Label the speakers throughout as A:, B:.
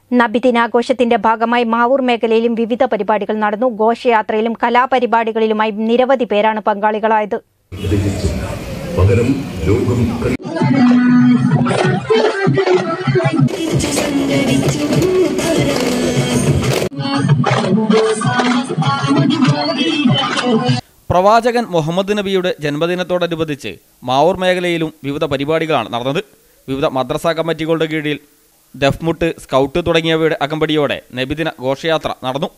A: നബിദിനാഘോഷത്തിന്റെ ഭാഗമായി മാവൂർ മേഖലയിലും വിവിധ പരിപാടികൾ നടന്നു ഘോഷയാത്രയിലും കലാപരിപാടികളിലുമായി നിരവധി പേരാണ് പങ്കാളികളായത്
B: ഗ്രഹിച്ചു പകരം ലോകം കണ്ടു
C: പ്രവാചകൻ മുഹമ്മദ് നബിയുടെ ജന്മദിനത്തോടനുബന്ധിച്ച് മാവൂർ മേഖലയിലും വിവിധ പരിപാടികളാണ് നടന്നത് വിവിധ മദ്രസ കമ്മിറ്റികളുടെ കീഴിൽ ദഫ്മുട്ട് സ്കൗട്ട് തുടങ്ങിയവയുടെ അകമ്പടിയോടെ നബിദിന ഘോഷയാത്ര നടന്നു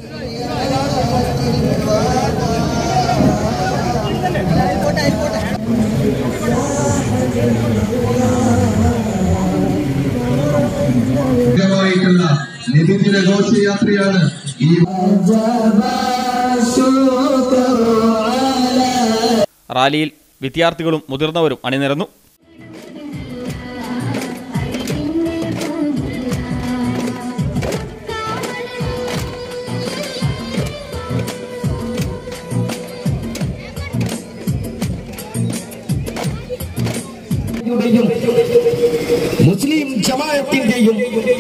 D: ഭാഗമായിട്ടുള്ള നിബിദിന ഘോഷയാത്രയാണ് ഈ
C: റാലിയിൽ വിദ്യാർത്ഥികളും മുതിർന്നവരും അണിനിരന്നു
E: യുടെയും മുസ്ലിം ജമാഅത്തിന്റെയും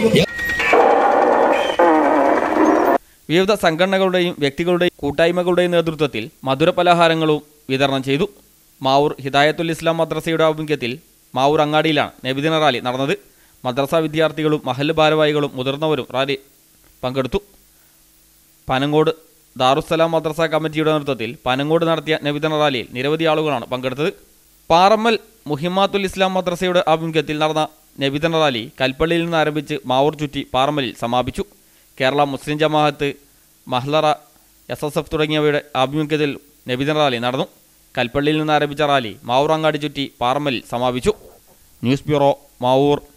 C: വിവിധ സംഘടനകളുടെയും വ്യക്തികളുടെയും കൂട്ടായ്മകളുടെയും നേതൃത്വത്തിൽ മധുര പലഹാരങ്ങളും വിതരണം ചെയ്തു മാവൂർ ഹിദായത്തുൽ ഇസ്ലാം മദ്രസയുടെ ആഭിമുഖ്യത്തിൽ മാവൂർ അങ്ങാടിയിലാണ് നബിദിന റാലി നടന്നത് മദ്രസ വിദ്യാർത്ഥികളും മഹല്ല് ഭാരവാഹികളും മുതിർന്നവരും റാലി പങ്കെടുത്തു പനങ്ങോട് ദാറുസ്സലാം മദ്രസ കമ്മിറ്റിയുടെ നേതൃത്വത്തിൽ പനങ്ങോട് നടത്തിയ നബിദിന റാലിയിൽ നിരവധി ആളുകളാണ് പങ്കെടുത്തത് പാറമ്മൽ മുഹിമാത്തുൽ ഇസ്ലാം മദ്രസയുടെ ആഭിമുഖ്യത്തിൽ നടന്ന നബിദിന റാലി കൽപ്പള്ളിയിൽ നിന്ന് ആരംഭിച്ച് മാവൂർ ചുറ്റി പാറമ്മലിൽ സമാപിച്ചു കേരള മുസ്ലിം ജമാഅത്ത് മഹ്ലറ എസ് എസ് എഫ് തുടങ്ങിയവയുടെ ആഭിമുഖ്യത്തിൽ നബിദിന റാലി നടന്നു കൽപ്പള്ളിയിൽ നിന്ന് ആരംഭിച്ച റാലി മാവൂർ അങ്ങാടി ചുറ്റി പാറമ്മലിൽ സമാപിച്ചു ന്യൂസ് ബ്യൂറോ മാവൂർ